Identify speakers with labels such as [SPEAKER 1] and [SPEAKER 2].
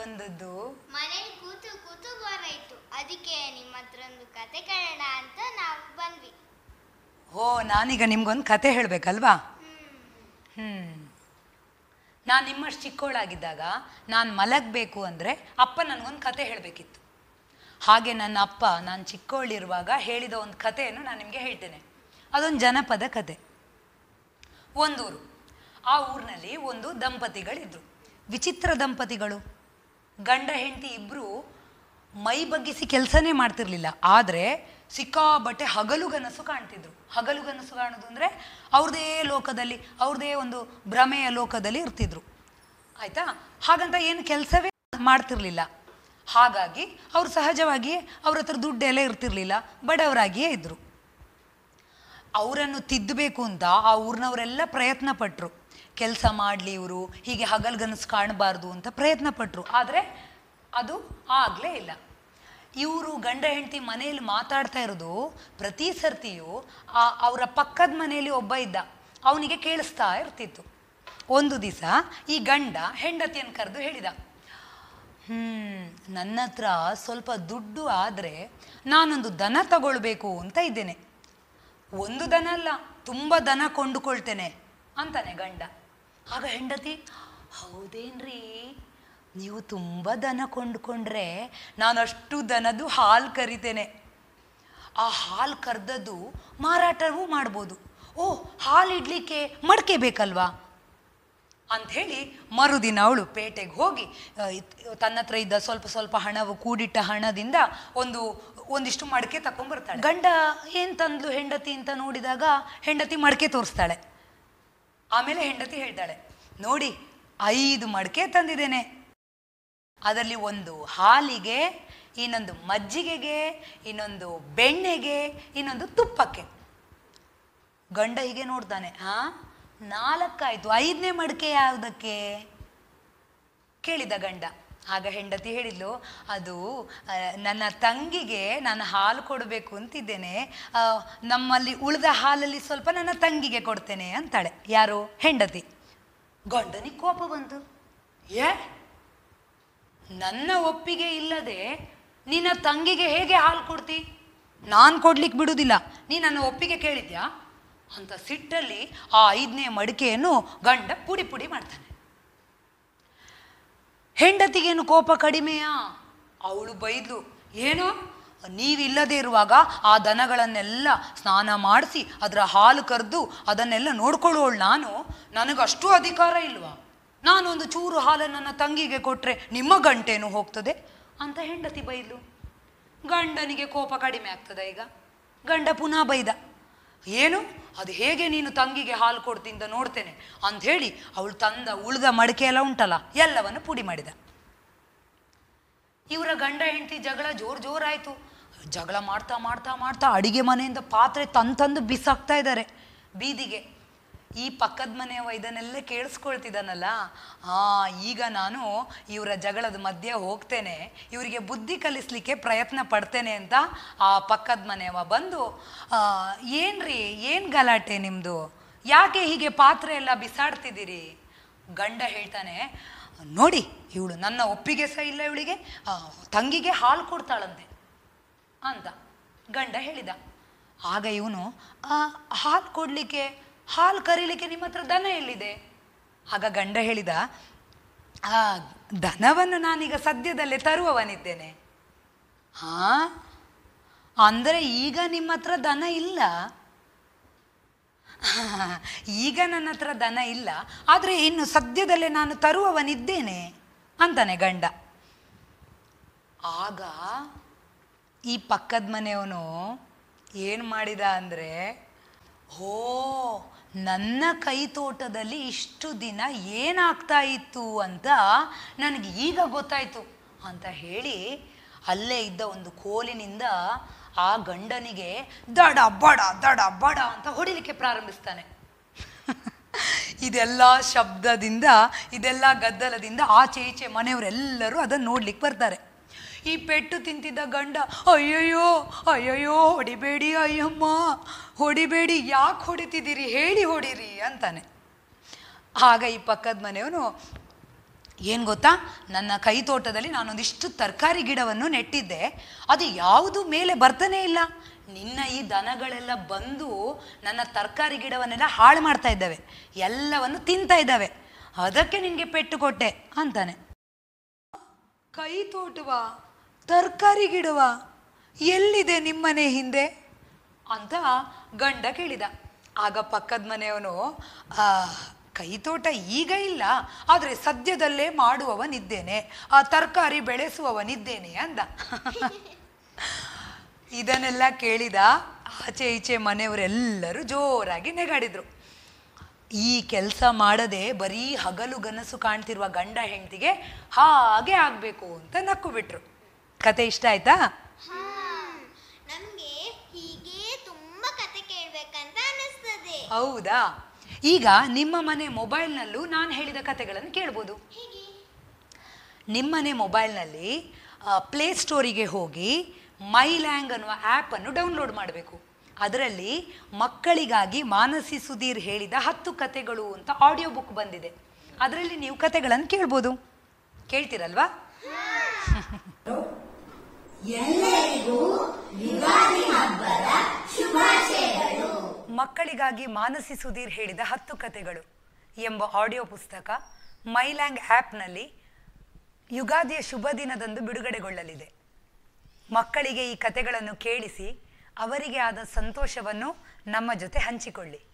[SPEAKER 1] ಬಂದದ್ದು
[SPEAKER 2] ಮನೇಲಿ ಕೂತು ಕೂತು ಬೋರ್ ಆಯ್ತು ಅದಕ್ಕೆ ನಿಮ್ಮ ಹತ್ರ ಒಂದು ಕತೆ ಕೇಳೋಣ ಅಂತ ನಾವು ಬಂದ್ವಿ
[SPEAKER 1] ಓ ನಾನೀಗ ನಿಮ್ಗೊಂದು ಕತೆ ಹೇಳಬೇಕಲ್ವಾ ಹ್ಞೂ ನಾನು ನಿಮ್ಮಷ್ಟು ಚಿಕ್ಕವಳಾಗಿದ್ದಾಗ ನಾನು ಮಲಗಬೇಕು ಅಂದರೆ ಅಪ್ಪ ನನಗೊಂದು ಕತೆ ಹೇಳಬೇಕಿತ್ತು ಹಾಗೆ ನನ್ನ ಅಪ್ಪ ನಾನು ಚಿಕ್ಕವಳಿರುವಾಗ ಹೇಳಿದ ಒಂದು ಕಥೆಯನ್ನು ನಾನು ನಿಮಗೆ ಹೇಳ್ತೇನೆ ಅದೊಂದು ಜನಪದ ಕತೆ ಒಂದೂರು ಆ ಊರಿನಲ್ಲಿ ಒಂದು ದಂಪತಿಗಳಿದ್ರು ವಿಚಿತ್ರ ದಂಪತಿಗಳು ಗಂಡ ಹೆಂಡತಿ ಇಬ್ಬರು ಮೈ ಬಗ್ಗಿಸಿ ಕೆಲಸನೇ ಮಾಡ್ತಿರ್ಲಿಲ್ಲ ಆದರೆ ಸಿಕ್ಕಾಬಟ್ಟೆ ಹಗಲುಗನಸು ಕಾಣ್ತಿದ್ರು ಹಗಲುಗನಸು ಕಾಣೋದು ಅಂದರೆ ಅವ್ರದ್ದೇ ಲೋಕದಲ್ಲಿ ಅವ್ರದ್ದೇ ಒಂದು ಭ್ರಮೆಯ ಲೋಕದಲ್ಲಿ ಇರ್ತಿದ್ರು ಆಯಿತಾ ಹಾಗಂತ ಏನು ಕೆಲಸವೇ ಮಾಡ್ತಿರ್ಲಿಲ್ಲ ಹಾಗಾಗಿ ಅವ್ರು ಸಹಜವಾಗಿಯೇ ಅವ್ರ ಹತ್ರ ದುಡ್ಡೆಲ್ಲ ಇರ್ತಿರ್ಲಿಲ್ಲ ಬಡವರಾಗಿಯೇ ಇದ್ದರು ಅವರನ್ನು ತಿದ್ದಬೇಕು ಅಂತ ಆ ಊರಿನವರೆಲ್ಲ ಪ್ರಯತ್ನ ಪಟ್ಟರು ಕೆಲಸ ಮಾಡಲಿ ಇವರು ಹೀಗೆ ಹಗಲ್ಗನಸು ಕಾಣಬಾರ್ದು ಅಂತ ಪ್ರಯತ್ನ ಪಟ್ಟರು ಆದರೆ ಅದು ಆಗಲೇ ಇಲ್ಲ ಇವರು ಗಂಡ ಹೆಂಡತಿ ಮನೆಯಲ್ಲಿ ಮಾತಾಡ್ತಾ ಇರೋದು ಪ್ರತಿ ಸರ್ತಿಯೂ ಆ ಅವರ ಪಕ್ಕದ ಮನೆಯಲ್ಲಿ ಒಬ್ಬ ಇದ್ದ ಅವನಿಗೆ ಕೇಳಿಸ್ತಾ ಇರ್ತಿತ್ತು ಒಂದು ದಿವಸ ಈ ಗಂಡ ಹೆಂಡತಿಯನ್ನು ಕರೆದು ಹೇಳಿದ ಹ್ಮ್ ನನ್ನ ಹತ್ರ ಸ್ವಲ್ಪ ದುಡ್ಡು ಆದರೆ ನಾನೊಂದು ದನ ತಗೊಳ್ಬೇಕು ಅಂತ ಇದ್ದೇನೆ ಒಂದು ದನ ಅಲ್ಲ ತುಂಬ ದನ ಕೊಂಡುಕೊಳ್ತೇನೆ ಅಂತಾನೆ ಗಂಡ ಆಗ ಹೆಂಡತಿ ಹೌದೇನ್ರಿ ನೀವು ತುಂಬ ದನ ಕೊಂಡುಕೊಂಡ್ರೆ ನಾನು ಅಷ್ಟು ದನದ್ದು ಹಾಲು ಕರಿತೇನೆ ಆ ಹಾಲು ಕರೆದದ್ದು ಮಾರಾಟವೂ ಮಾಡ್ಬೋದು ಓ ಹಾಲು ಇಡ್ಲಿಕ್ಕೆ ಮಡಕೆ ಬೇಕಲ್ವಾ ಅಂಥೇಳಿ ಮರುದಿನ ಅವಳು ಪೇಟೆಗೆ ಹೋಗಿ ಆ, ಇತ್- ತನ್ನ ಹತ್ರ ಇದ್ದ ಸ್ವಲ್ಪ ಸ್ವಲ್ಪ ಹಣವು ಕೂಡಿಟ್ಟ ಹಣದಿಂದ ಒಂದು ಒಂದಿಷ್ಟು ಮಡಕೆ ತಕೊಂಡ್ಬರ್ತಾಳೆ ಗಂಡ ಏನು ತಂದ್ಲು ಹೆಂಡತಿ ಅಂತ ನೋಡಿದಾಗ ಹೆಂಡತಿ ಮಡಕೆ ತೋರಿಸ್ತಾಳೆ ಆಮೇಲೆ ಹೆಂಡತಿ ಹೇಳ್ತಾಳೆ ನೋಡಿ ಐದು ಮಡಕೆ ತಂದಿದ್ದೇನೆ ಅದರಲ್ಲಿ ಒಂದು ಹಾಲಿಗೆ ಇನ್ನೊಂದು ಮಜ್ಜಿಗೆಗೆ ಇನ್ನೊಂದು ಬೆಣ್ಣೆಗೆ ಇನ್ನೊಂದು ತುಪ್ಪಕ್ಕೆ ಗಂಡ ಹೀಗೆ ನೋಡ್ತಾನೆ ಹಾ ನಾಲ್ಕಾಯ್ತು ಐದನೇ ಮಡಿಕೆ ಯಾವುದಕ್ಕೆ ಕೇಳಿದ ಗಂಡ ಆಗ ಹೆಂಡತಿ ಹೇಳಿದ್ಲು ಅದು ಆ, ನನ್ನ ತಂಗಿಗೆ ನಾನು ಹಾಲು ಕೊಡಬೇಕು ಅಂತಿದ್ದೇನೆ ಆ, ನಮ್ಮಲ್ಲಿ ಉಳಿದ ಹಾಲಲ್ಲಿ ಸ್ವಲ್ಪ ನನ್ನ ತಂಗಿಗೆ ಕೊಡ್ತೇನೆ ಅಂತಾಳೆ ಯಾರು ಹೆಂಡತಿ ಗಂಡನಿಗೆ ಕೋಪ ಬಂತು ಏ ನನ್ನ ಒಪ್ಪಿಗೆ ಇಲ್ಲದೆ ನಿನ್ನ ತಂಗಿಗೆ ಹೇಗೆ ಹಾಲು ಕೊಡ್ತಿ ನಾನು ಕೊಡ್ಲಿಕ್ಕೆ ಬಿಡುವುದಿಲ್ಲ ನೀ ನನ್ನ ಒಪ್ಪಿಗೆ ಕೇಳಿದ್ಯಾ ಅಂತ ಸಿಟ್ಟಲ್ಲಿ ಆ ಐದನೇ ಮಡಿಕೆಯನ್ನು ಗಂಡ ಪುಡಿ ಪುಡಿ ಮಾಡ್ತಾನೆ ಹೆಂಡತಿಗೇನು ಕೋಪ ಕಡಿಮೆಯಾ ಅವಳು ಬೈದ್ಲು ಏನು ನೀವಿಲ್ಲದೆ ಇರುವಾಗ ಆ ದನಗಳನ್ನೆಲ್ಲ ಸ್ನಾನ ಮಾಡಿಸಿ ಅದರ ಹಾಲು ಕರೆದು ಅದನ್ನೆಲ್ಲ ನೋಡ್ಕೊಳ್ಳೋಳು ನಾನು ನನಗಷ್ಟು ಅಧಿಕಾರ ಇಲ್ವಾ ನಾನೊಂದು ಚೂರು ಹಾಲನ್ನು ನನ್ನ ತಂಗಿಗೆ ಕೊಟ್ಟರೆ ನಿಮ್ಮ ಗಂಟೇನು ಹೋಗ್ತದೆ ಅಂತ ಹೆಂಡತಿ ಬೈದ್ಲು ಗಂಡನಿಗೆ ಕೋಪ ಕಡಿಮೆ ಆಗ್ತದ ಈಗ ಗಂಡ ಪುನಃ ಬೈದ ಏನು ಅದು ಹೇಗೆ ನೀನು ತಂಗಿಗೆ ಹಾಲು ಕೊಡ್ತಿಂದ ನೋಡ್ತೇನೆ ಅಂಥೇಳಿ ಅವಳು ತಂದ ಉಳಿದ ಮಡಿಕೆ ಎಲ್ಲ ಉಂಟಲ್ಲ ಎಲ್ಲವನ್ನು ಪುಡಿ ಮಾಡಿದ ಇವರ ಗಂಡ ಹೆಂಡತಿ ಜಗಳ ಜೋರ್ ಜೋರಾಯಿತು ಜಗಳ ಮಾಡ್ತಾ ಮಾಡ್ತಾ ಮಾಡ್ತಾ ಅಡಿಗೆ ಮನೆಯಿಂದ ಪಾತ್ರೆ ತಂದು ತಂದು ಬಿಸಾಕ್ತಾ ಇದ್ದಾರೆ ಬೀದಿಗೆ ಈ ಪಕ್ಕದ ಮನೆಯವ ಇದನ್ನೆಲ್ಲ ಕೇಳಿಸ್ಕೊಳ್ತಿದ್ದಾನಲ್ಲ ಆ ಈಗ ನಾನು ಇವರ ಜಗಳದ ಮಧ್ಯೆ ಹೋಗ್ತೇನೆ ಇವರಿಗೆ ಬುದ್ಧಿ ಕಲಿಸ್ಲಿಕ್ಕೆ ಪ್ರಯತ್ನ ಪಡ್ತೇನೆ ಅಂತ ಆ ಪಕ್ಕದ ಮನೆಯವ ಬಂದು ಆ, ಏನ್ರಿ ಏನು ಗಲಾಟೆ ನಿಮ್ಮದು ಯಾಕೆ ಹೀಗೆ ಪಾತ್ರೆ ಎಲ್ಲ ಬಿಸಾಡ್ತಿದ್ದೀರಿ ಗಂಡ ಹೇಳ್ತಾನೆ ನೋಡಿ ಇವಳು ನನ್ನ ಒಪ್ಪಿಗೆ ಸಹ ಇಲ್ಲ ಇವಳಿಗೆ ಆ, ತಂಗಿಗೆ ಹಾಲು ಕೊಡ್ತಾಳಂತೆ ಅಂತ ಗಂಡ ಹೇಳಿದ ಆಗ ಇವನು ಹಾಲು ಕೊಡಲಿಕ್ಕೆ ಹಾಲು ಕರೀಲಿಕ್ಕೆ ನಿಮ್ಮ ಹತ್ರ ದನ ಎಲ್ಲಿದೆ ಆಗ ಗಂಡ ಹೇಳಿದ ಆ ದನವನ್ನು ನಾನೀಗ ಸದ್ಯದಲ್ಲೇ ತರುವವನಿದ್ದೇನೆ ಹಾ ಅಂದರೆ ಈಗ ನಿಮ್ಮ ಹತ್ರ ದನ ಇಲ್ಲ ಈಗ ನನ್ನ ಹತ್ರ ದನ ಇಲ್ಲ ಆದರೆ ಇನ್ನು ಸದ್ಯದಲ್ಲೇ ನಾನು ತರುವವನಿದ್ದೇನೆ ಅಂತಾನೆ ಗಂಡ ಆಗ ಈ ಪಕ್ಕದ ಮನೆಯವನು ಏನು ಮಾಡಿದ ಅಂದರೆ ಹೋ ನನ್ನ ಕೈ ತೋಟದಲ್ಲಿ ಇಷ್ಟು ದಿನ ಏನಾಗ್ತಾ ಇತ್ತು ಅಂತ ನನಗೆ ಈಗ ಗೊತ್ತಾಯ್ತು ಅಂತ ಹೇಳಿ ಅಲ್ಲೇ ಇದ್ದ ಒಂದು ಕೋಲಿನಿಂದ ಆ ಗಂಡನಿಗೆ ದಡ ಬಡ ದಡ ಬಡ ಅಂತ ಹೊಡಿಲಿಕ್ಕೆ ಪ್ರಾರಂಭಿಸ್ತಾನೆ ಇದೆಲ್ಲ ಶಬ್ದದಿಂದ ಇದೆಲ್ಲ ಗದ್ದಲದಿಂದ ಆಚೆ ಈಚೆ ಮನೆಯವರೆಲ್ಲರೂ ಅದನ್ನು ನೋಡ್ಲಿಕ್ಕೆ ಬರ್ತಾರೆ ಈ ಪೆಟ್ಟು ತಿಂತಿದ್ದ ಗಂಡ ಅಯ್ಯಯ್ಯೋ ಅಯ್ಯಯ್ಯೋ ಹೊಡಿಬೇಡಿ ಅಯ್ಯಮ್ಮ ಹೊಡಿಬೇಡಿ ಯಾಕೆ ಹೊಡಿತಿದ್ದೀರಿ ಹೇಳಿ ಹೊಡಿರಿ ಅಂತಾನೆ ಆಗ ಈ ಪಕ್ಕದ ಮನೆಯವನು ಏನು ಗೊತ್ತಾ ನನ್ನ ಕೈ ತೋಟದಲ್ಲಿ ನಾನೊಂದಿಷ್ಟು ತರಕಾರಿ ಗಿಡವನ್ನು ನೆಟ್ಟಿದ್ದೆ ಅದು ಯಾವುದು ಮೇಲೆ ಬರ್ತಾನೇ ಇಲ್ಲ ನಿನ್ನ ಈ ದನಗಳೆಲ್ಲ ಬಂದು ನನ್ನ ತರಕಾರಿ ಗಿಡವನ್ನೆಲ್ಲ ಹಾಳು ಮಾಡ್ತಾ ಇದ್ದಾವೆ ಎಲ್ಲವನ್ನು ತಿಂತಾ ಇದ್ದಾವೆ ಅದಕ್ಕೆ ನಿನಗೆ ಪೆಟ್ಟು ಕೊಟ್ಟೆ ಅಂತಾನೆ ಕೈ ತೋಟವಾ ತರಕಾರಿ ಗಿಡವಾ ಎಲ್ಲಿದೆ ನಿಮ್ಮನೆ ಹಿಂದೆ ಅಂತ ಗಂಡ ಕೇಳಿದ ಆಗ ಪಕ್ಕದ ಮನೆಯವನು "ಆ, ಕೈ ತೋಟ ಈಗ ಇಲ್ಲ ಆದರೆ ಸದ್ಯದಲ್ಲೇ ಮಾಡುವವನಿದ್ದೇನೆ ಆ ತರಕಾರಿ ಬೆಳೆಸುವವನಿದ್ದೇನೆ ಅಂದ ಇದನ್ನೆಲ್ಲ ಕೇಳಿದ ಆಚೆ ಈಚೆ ಮನೆಯವರೆಲ್ಲರೂ ಜೋರಾಗಿ ನೆಗಾಡಿದ್ರು ಈ ಕೆಲಸ ಮಾಡದೆ ಬರೀ ಹಗಲು ಗನಸು ಕಾಣ್ತಿರುವ ಗಂಡ ಹೆಂಡತಿಗೆ ಹಾಗೆ ಆಗಬೇಕು ಅಂತ ನಕ್ಕು ಬಿಟ್ರು ಕತೆ ಇಷ್ಟ ಆಯ್ತಾ
[SPEAKER 2] ನಮ್ಗೆ ಹೀಗೆ ತುಂಬಾ ಕತೆ ಕೇಳ್ಬೇಕಂತ ಅನಿಸ್ತದೆ
[SPEAKER 1] ಹೌದಾ ಈಗ ನಿಮ್ಮ ಮನೆ ಮೊಬೈಲ್ನಲ್ಲೂ ನಾನು ಹೇಳಿದ ಕತೆಗಳನ್ನು ಕೇಳ್ಬೋದು
[SPEAKER 2] ಹೇಗೆ
[SPEAKER 1] ನಿಮ್ಮನೆ ಮೊಬೈಲ್ನಲ್ಲಿ ಪ್ಲೇ ಸ್ಟೋರಿಗೆ ಹೋಗಿ ಮೈ ಲ್ಯಾಂಗ್ ಅನ್ನುವ ಆ್ಯಪನ್ನು ಡೌನ್ಲೋಡ್ ಮಾಡಬೇಕು ಅದರಲ್ಲಿ ಮಕ್ಕಳಿಗಾಗಿ ಮಾನಸಿ ಸುಧೀರ್ ಹೇಳಿದ ಹತ್ತು ಕತೆಗಳು ಅಂತ ಆಡಿಯೋ ಬುಕ್ ಬಂದಿದೆ ಅದರಲ್ಲಿ ನೀವು ಕತೆಗಳನ್ನು ಕೇಳ್ಬೋದು ಕೇಳ್ತೀರಲ್ವಾ ಮಕ್ಕಳಿಗಾಗಿ ಮಾನಸಿ ಸುಧೀರ್ ಹೇಳಿದ ಹತ್ತು ಕತೆಗಳು ಎಂಬ ಆಡಿಯೋ ಪುಸ್ತಕ ಮೈಲ್ಯಾಂಗ್ ಆ್ಯಪ್ನಲ್ಲಿ ಯುಗಾದಿಯ ಶುಭ ದಿನದಂದು ಬಿಡುಗಡೆಗೊಳ್ಳಲಿದೆ ಮಕ್ಕಳಿಗೆ ಈ ಕತೆಗಳನ್ನು ಕೇಳಿಸಿ ಅವರಿಗೆ ಆದ ಸಂತೋಷವನ್ನು ನಮ್ಮ ಜೊತೆ ಹಂಚಿಕೊಳ್ಳಿ